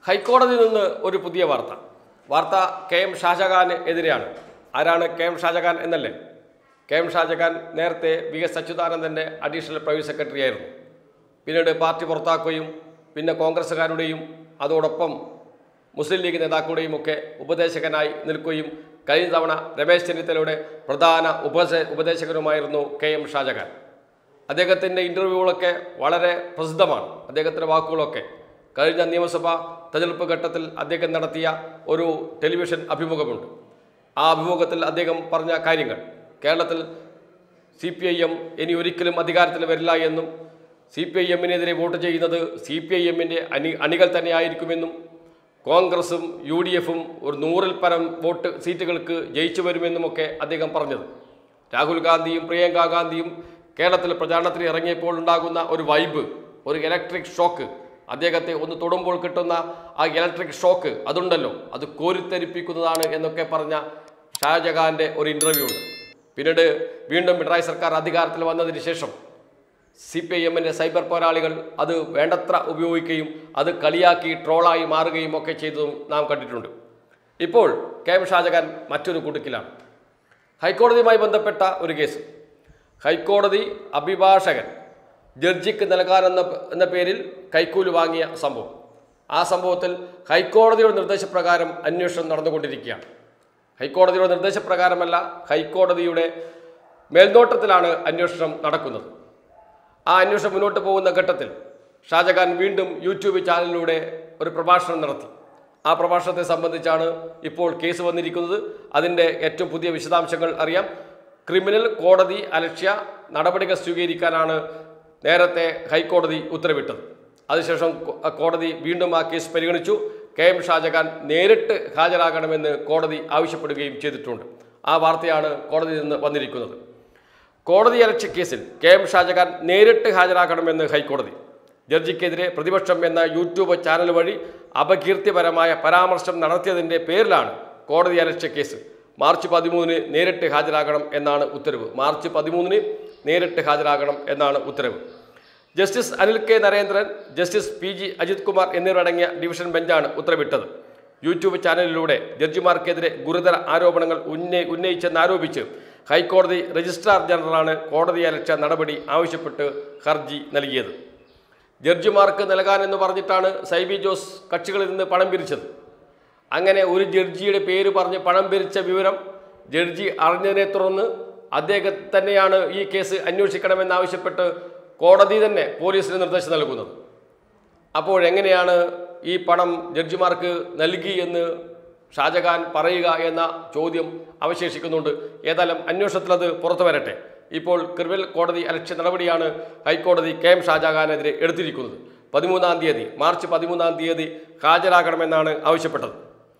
ഹൈക്കോടതിയിൽ നിന്ന് ഒരു പുതിയ വാർത്ത വാർത്ത കെ എം ഷാജഹാന് എതിരെയാണ് ആരാണ് കെ എം ഷാജഹാൻ എന്നല്ലേ കെ എം ഷാജഹാൻ നേരത്തെ വി എസ് അച്യുതാനന്ദൻ്റെ അഡീഷണൽ പ്രൈവറ്റ് സെക്രട്ടറി ആയിരുന്നു പിന്നീട് പാർട്ടി പുറത്താക്കുകയും പിന്നെ കോൺഗ്രസ്സുകാരുടെയും അതോടൊപ്പം മുസ്ലിം ലീഗ് നേതാക്കളുടെയും ഒക്കെ ഉപദേശകനായി നിൽക്കുകയും കഴിഞ്ഞ തവണ രമേശ് ചെന്നിത്തലയുടെ പ്രധാന ഉപദേശ ഉപദേശകനുമായിരുന്നു കെ എം ഷാജഹാൻ അദ്ദേഹത്തിൻ്റെ ഇൻ്റർവ്യൂകളൊക്കെ വളരെ പ്രസിദ്ധമാണ് അദ്ദേഹത്തിൻ്റെ വാക്കുകളൊക്കെ കഴിഞ്ഞ നിയമസഭാ തെരഞ്ഞെടുപ്പ് ഘട്ടത്തിൽ അദ്ദേഹം നടത്തിയ ഒരു ടെലിവിഷൻ അഭിമുഖമുണ്ട് ആ അഭിമുഖത്തിൽ അദ്ദേഹം പറഞ്ഞ കാര്യങ്ങൾ കേരളത്തിൽ സി പി ഐ എം ഇനി ഒരിക്കലും അധികാരത്തിൽ വരില്ല എന്നും സി പി ഐ എമ്മിനെതിരെ വോട്ട് ചെയ്യുന്നത് സി പി ഐ എമ്മിൻ്റെ അണി അണികൾ തന്നെയായിരിക്കുമെന്നും കോൺഗ്രസും യു ഡി എഫും ഒരു നൂറിൽ പരം വോട്ട് സീറ്റുകൾക്ക് ജയിച്ചു വരുമെന്നുമൊക്കെ അദ്ദേഹം പറഞ്ഞത് രാഹുൽ ഗാന്ധിയും പ്രിയങ്ക ഗാന്ധിയും കേരളത്തിൽ പ്രചാരണത്തിന് ഇറങ്ങിയപ്പോൾ ഉണ്ടാകുന്ന ഒരു വൈബ് ഒരു ഇലക്ട്രിക് ഷോക്ക് അദ്ദേഹത്തെ ഒന്ന് തൊടുമ്പോൾ കിട്ടുന്ന ആ ഇലക്ട്രിക് ഷോക്ക് അതുണ്ടല്ലോ അത് കോരിത്തരിപ്പിക്കുന്നതാണ് എന്നൊക്കെ പറഞ്ഞ ഷാജഹാന്റെ ഒരു ഇൻ്റർവ്യൂ ഉണ്ട് പിന്നീട് വീണ്ടും പിണറായി സർക്കാർ അധികാരത്തിൽ വന്നതിന് ശേഷം സി പി ഐ എമ്മിൻ്റെ സൈബർ പോരാളികൾ അത് വേണ്ടത്ര ഉപയോഗിക്കുകയും അത് കളിയാക്കി ട്രോളായി മാറുകയും ഒക്കെ ചെയ്തതും നാം കണ്ടിട്ടുണ്ട് ഇപ്പോൾ കെ എം ഷാജഹാൻ മറ്റൊരു കുടുക്കിലാണ് ഹൈക്കോടതിയുമായി ബന്ധപ്പെട്ട ഒരു കേസ് ഹൈക്കോടതി അഭിഭാഷകൻ ജഡ്ജിക്ക് നൽകാനെന്ന എന്ന പേരിൽ കൈക്കൂലി വാങ്ങിയ സംഭവം ആ സംഭവത്തിൽ ഹൈക്കോടതിയുടെ നിർദ്ദേശപ്രകാരം അന്വേഷണം നടന്നുകൊണ്ടിരിക്കുകയാണ് ഹൈക്കോടതിയുടെ നിർദ്ദേശപ്രകാരമല്ല ഹൈക്കോടതിയുടെ മേൽനോട്ടത്തിലാണ് അന്വേഷണം നടക്കുന്നത് ആ അന്വേഷണം മുന്നോട്ട് പോകുന്ന ഘട്ടത്തിൽ ഷാജഹാൻ വീണ്ടും യൂട്യൂബ് ചാനലിലൂടെ ഒരു പ്രഭാഷണം നടത്തി ആ പ്രഭാഷണത്തെ സംബന്ധിച്ചാണ് ഇപ്പോൾ കേസ് വന്നിരിക്കുന്നത് അതിൻ്റെ ഏറ്റവും പുതിയ വിശദാംശങ്ങൾ അറിയാം ക്രിമിനൽ കോടതി അലക്ഷ്യ നടപടികൾ സ്വീകരിക്കാനാണ് നേരത്തെ ഹൈക്കോടതി ഉത്തരവിട്ടത് അതിനുശേഷം കോ- കോടതി വീണ്ടും ആ കേസ് പരിഗണിച്ചു കെ എം ഷാജഹാൻ നേരിട്ട് ഹാജരാകണമെന്ന് കോടതി ആവശ്യപ്പെടുകയും ചെയ്തിട്ടുണ്ട് ആ വാർത്തയാണ് കോടതിയിൽ നിന്ന് വന്നിരിക്കുന്നത് കോടതി അലക്ഷ്യ കേസിൽ കെ എം ഷാജഹാൻ നേരിട്ട് ഹാജരാക്കണമെന്ന് ഹൈക്കോടതി ജഡ്ജിക്കെതിരെ പ്രതിപക്ഷം എന്ന യൂട്യൂബ് ചാനൽ വഴി അപകീർത്തിപരമായ പരാമർശം നടത്തിയതിൻ്റെ പേരിലാണ് കോടതി അലക്ഷ്യ കേസ് മാർച്ച് പതിമൂന്നിന് നേരിട്ട് ഹാജരാകണം എന്നാണ് ഉത്തരവ് മാർച്ച് പതിമൂന്നിന് നേരിട്ട് ഹാജരാകണം എന്നാണ് ഉത്തരവ് justice Anil K Narendran justice P G Ajith Kumar എന്നിവരടങ്ങിയ ഡിവിഷൻ ബെഞ്ചാണ് ഉത്തരവിട്ടത് യൂട്യൂബ് ചാനലിലൂടെ ജഡ്ജിമാർക്കെതിരെ ഗുരുതര ആരോപണങ്ങൾ ഉന്നയി ഉന്നയിച്ചെന്നാരോപിച്ച് ഹൈക്കോടതി രജിസ്ട്രാർ ജനറലാണ് കോടതി അലക്ഷ്യ നടപടി ആവശ്യപ്പെട്ട് ഹർജി നൽകിയത് ജഡ്ജിമാർക്ക് നൽകാനെന്ന് പറഞ്ഞിട്ടാണ് സൈബി ജോസ് കക്ഷികളിൽ നിന്ന് പണം പിരിച്ചത് അങ്ങനെ ഒരു ജഡ്ജിയുടെ പേര് പറഞ്ഞ് പണം പിരിച്ച വിവരം ജഡ്ജി അറിഞ്ഞതിനെ തുടർന്ന് അദ്ദേഹം തന്നെയാണ് ഈ കേസ് അന്വേഷിക്കണമെന്നാവശ്യപ്പെട്ട് കോടതി തന്നെ പോലീസിന് നിർദ്ദേശം നൽകുന്നത് അപ്പോഴെങ്ങനെയാണ് ഈ പണം ജഡ്ജിമാർക്ക് നൽകി എന്ന് ഷാജഹാൻ പറയുക എന്ന ചോദ്യം അവശേഷിക്കുന്നുണ്ട് ഏതായാലും അന്വേഷണത്തിൽ അത് പുറത്തു വരട്ടെ ഇപ്പോൾ ക്രിമിനൽ കോടതി അലക്ഷ്യ നടപടിയാണ് ഹൈക്കോടതി കെ എം ഷാജഹാനെതിരെ എടുത്തിരിക്കുന്നത് പതിമൂന്നാം തീയതി മാർച്ച് പതിമൂന്നാം തീയതി ഹാജരാകണമെന്നാണ് ആവശ്യപ്പെട്ടത്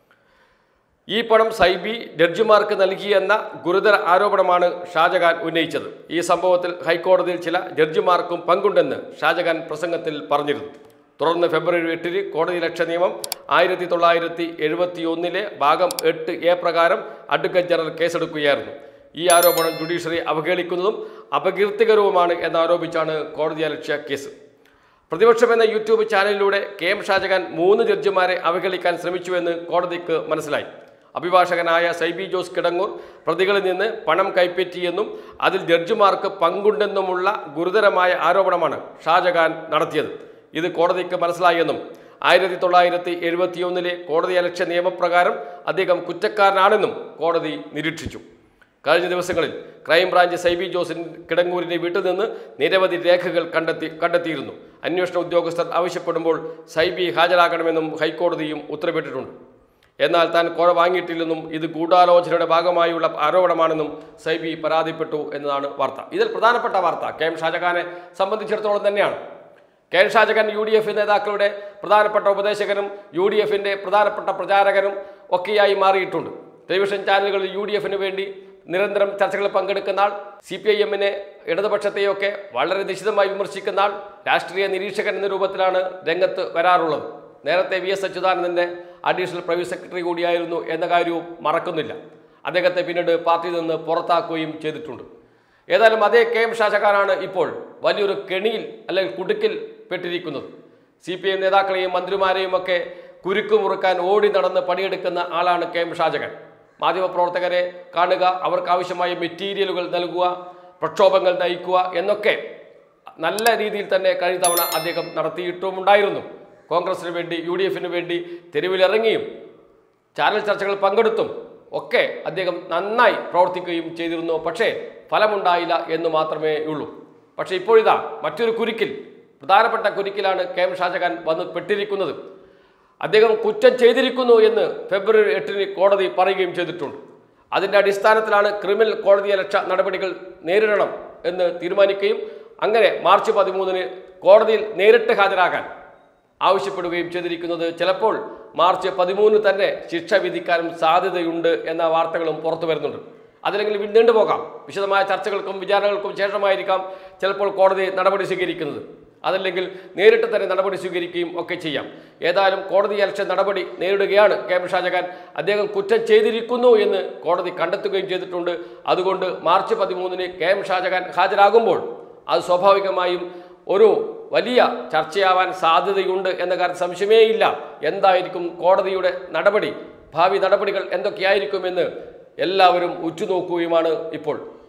ഈ പണം സൈബി ജഡ്ജിമാർക്ക് നൽകിയെന്ന ഗുരുതര ആരോപണമാണ് ഷാജഹാൻ ഉന്നയിച്ചത് ഈ സംഭവത്തിൽ ഹൈക്കോടതിയിൽ ചില ജഡ്ജിമാർക്കും പങ്കുണ്ടെന്ന് ഷാജഹാൻ പ്രസംഗത്തിൽ പറഞ്ഞിരുന്നു തുടർന്ന് ഫെബ്രുവരി എട്ടിന് കോടതി ലക്ഷ്യ നിയമം ആയിരത്തി തൊള്ളായിരത്തി എഴുപത്തി ഒന്നിലെ ഭാഗം എട്ട് എ പ്രകാരം അഡ്വക്കേറ്റ് ജനറൽ കേസെടുക്കുകയായിരുന്നു ഈ ആരോപണം ജുഡീഷ്യറി അവഹേളിക്കുന്നതും അപകീർത്തികരവുമാണ് എന്നാരോപിച്ചാണ് കോടതി അലക്ഷ്യ കേസ് പ്രതിപക്ഷം എന്ന യൂട്യൂബ് ചാനലിലൂടെ കെ എം ഷാജഹാൻ മൂന്ന് ജഡ്ജിമാരെ അവഹേളിക്കാൻ ശ്രമിച്ചുവെന്ന് കോടതിക്ക് മനസ്സിലായി അഭിഭാഷകനായ സൈബി ജോസ് കിടങ്ങൂർ പ്രതികളിൽ നിന്ന് പണം കൈപ്പറ്റിയെന്നും അതിൽ ജഡ്ജിമാർക്ക് പങ്കുണ്ടെന്നുമുള്ള ഗുരുതരമായ ആരോപണമാണ് ഷാജഹാൻ നടത്തിയത് ഇത് കോടതിക്ക് മനസ്സിലായെന്നും ആയിരത്തി തൊള്ളായിരത്തി എഴുപത്തിയൊന്നിലെ കോടതി അലക്ഷ്യ നിയമപ്രകാരം അദ്ദേഹം കുറ്റക്കാരനാണെന്നും കോടതി നിരീക്ഷിച്ചു കഴിഞ്ഞ ദിവസങ്ങളിൽ ക്രൈംബ്രാഞ്ച് സൈബി ജോസിൻ കിടങ്ങൂരിന്റെ വീട്ടിൽ നിന്ന് നിരവധി രേഖകൾ കണ്ടെത്തി കണ്ടെത്തിയിരുന്നു അന്വേഷണ ഉദ്യോഗസ്ഥർ ആവശ്യപ്പെടുമ്പോൾ സൈബി ഹാജരാകണമെന്നും ഹൈക്കോടതിയും ഉത്തരവിട്ടിട്ടുണ്ട് എന്നാൽ താൻ കോഴ വാങ്ങിയിട്ടില്ലെന്നും ഇത് ഗൂഢാലോചനയുടെ ഭാഗമായുള്ള ആരോപണമാണെന്നും സൈബി പരാതിപ്പെട്ടു എന്നതാണ് വാർത്ത ഇതിൽ പ്രധാനപ്പെട്ട വാർത്ത കെ എം ഷാജഹാനെ സംബന്ധിച്ചിടത്തോളം തന്നെയാണ് K N Shajahan U D F നേതാക്കളുടെ പ്രധാനപ്പെട്ട ഉപദേശകനും യു ഡി എഫിൻ്റെ പ്രധാനപ്പെട്ട പ്രചാരകനും ഒക്കെയായി മാറിയിട്ടുണ്ട് ടെലിവിഷൻ ചാനലുകളിൽ യു ഡി എഫിന് വേണ്ടി നിരന്തരം ചർച്ചകളിൽ പങ്കെടുക്കുന്ന ആൾ സി പി ഐ എമ്മിനെ ഇടതുപക്ഷത്തെയൊക്കെ വളരെ നിശിതമായി വിമർശിക്കുന്ന ആൾ രാഷ്ട്രീയ നിരീക്ഷകൻ എന്ന രൂപത്തിലാണ് രംഗത്ത് വരാറുള്ളത് നേരത്തെ വി എസ് അച്യുതാനന്ദൻ്റെ അഡീഷണൽ പ്രൈവറ്റ് സെക്രട്ടറി കൂടിയായിരുന്നു എന്ന കാര്യവും മറക്കുന്നില്ല അദ്ദേഹത്തെ പിന്നീട് പാർട്ടിയിൽ നിന്ന് പുറത്താക്കുകയും ചെയ്തിട്ടുണ്ട് ഏതായാലും അതേ കെ എം ഷാജഹാനാണ് ഇപ്പോൾ വലിയൊരു കെണിയിൽ അല്ലെങ്കിൽ കുടുക്കിൽ പെട്ടിരിക്കുന്നത് സി പി എം നേതാക്കളെയും മന്ത്രിമാരെയും ഒക്കെ കുരുക്ക് മുറുക്കാൻ ഓടി നടന്ന് പണിയെടുക്കുന്ന ആളാണ് കെ എം ഷാജകൻ മാധ്യമപ്രവർത്തകരെ കാണുക അവർക്ക് ആവശ്യമായ മെറ്റീരിയലുകൾ നൽകുക പ്രക്ഷോഭങ്ങൾ നയിക്കുക എന്നൊക്കെ നല്ല രീതിയിൽ തന്നെ കഴിഞ്ഞ തവണ അദ്ദേഹം നടത്തിയിട്ടുമുണ്ടായിരുന്നു കോൺഗ്രസിന് വേണ്ടി യു ഡി എഫിന് വേണ്ടി തെരുവിലിറങ്ങിയും ചാനൽ ചർച്ചകളിൽ പങ്കെടുത്തും ഒക്കെ അദ്ദേഹം നന്നായി പ്രവർത്തിക്കുകയും ചെയ്തിരുന്നു പക്ഷേ ഫലമുണ്ടായില്ല എന്ന് മാത്രമേ ഉള്ളൂ പക്ഷേ ഇപ്പോഴിതാ മറ്റൊരു കുരുക്കിൽ പ്രധാനപ്പെട്ട കുരുക്കിലാണ് കെ എം ഷാജഹാൻ വന്ന് പെട്ടിരിക്കുന്നത് അദ്ദേഹം കുറ്റം ചെയ്തിരിക്കുന്നു എന്ന് ഫെബ്രുവരി എട്ടിന് കോടതി പറയുകയും ചെയ്തിട്ടുണ്ട് അതിൻ്റെ അടിസ്ഥാനത്തിലാണ് ക്രിമിനൽ കോടതിയലക്ഷ നടപടികൾ നേരിടണം എന്ന് തീരുമാനിക്കുകയും അങ്ങനെ മാർച്ച് പതിമൂന്നിന് കോടതിയിൽ നേരിട്ട് ഹാജരാകാൻ ആവശ്യപ്പെടുകയും ചെയ്തിരിക്കുന്നത് ചിലപ്പോൾ മാർച്ച് പതിമൂന്ന് തന്നെ ശിക്ഷ വിധിക്കാനും സാധ്യതയുണ്ട് എന്ന വാർത്തകളും പുറത്തു വരുന്നുണ്ട് അതല്ലെങ്കിൽ വി- നീണ്ടുപോകാം വിശദമായ ചർച്ചകൾക്കും വിചാരണകൾക്കും ശേഷമായിരിക്കാം ചിലപ്പോൾ കോടതി നടപടി സ്വീകരിക്കുന്നത് അതല്ലെങ്കിൽ നേരിട്ട് തന്നെ നടപടി സ്വീകരിക്കുകയും ഒക്കെ ചെയ്യാം ഏതായാലും കോടതി അലക്ഷ്യ നടപടി നേരിടുകയാണ് കെ എം ഷാജഹാൻ അദ്ദേഹം കുറ്റം ചെയ്തിരിക്കുന്നു എന്ന് കോടതി കണ്ടെത്തുകയും ചെയ്തിട്ടുണ്ട് അതുകൊണ്ട് മാർച്ച് പതിമൂന്നിന് കെ എം ഷാജഹാൻ ഹാജരാകുമ്പോൾ അത് സ്വാഭാവികമായും ഒരു വലിയ ചർച്ചയാവാൻ സാധ്യതയുണ്ട് എന്ന കാര്യം സംശയമേ ഇല്ല എന്തായിരിക്കും കോടതിയുടെ നടപടി ഭാവി നടപടികൾ എന്തൊക്കെയായിരിക്കുമെന്ന് എല്ലാവരും ഉറ്റുനോക്കുകയുമാണ് ഇപ്പോൾ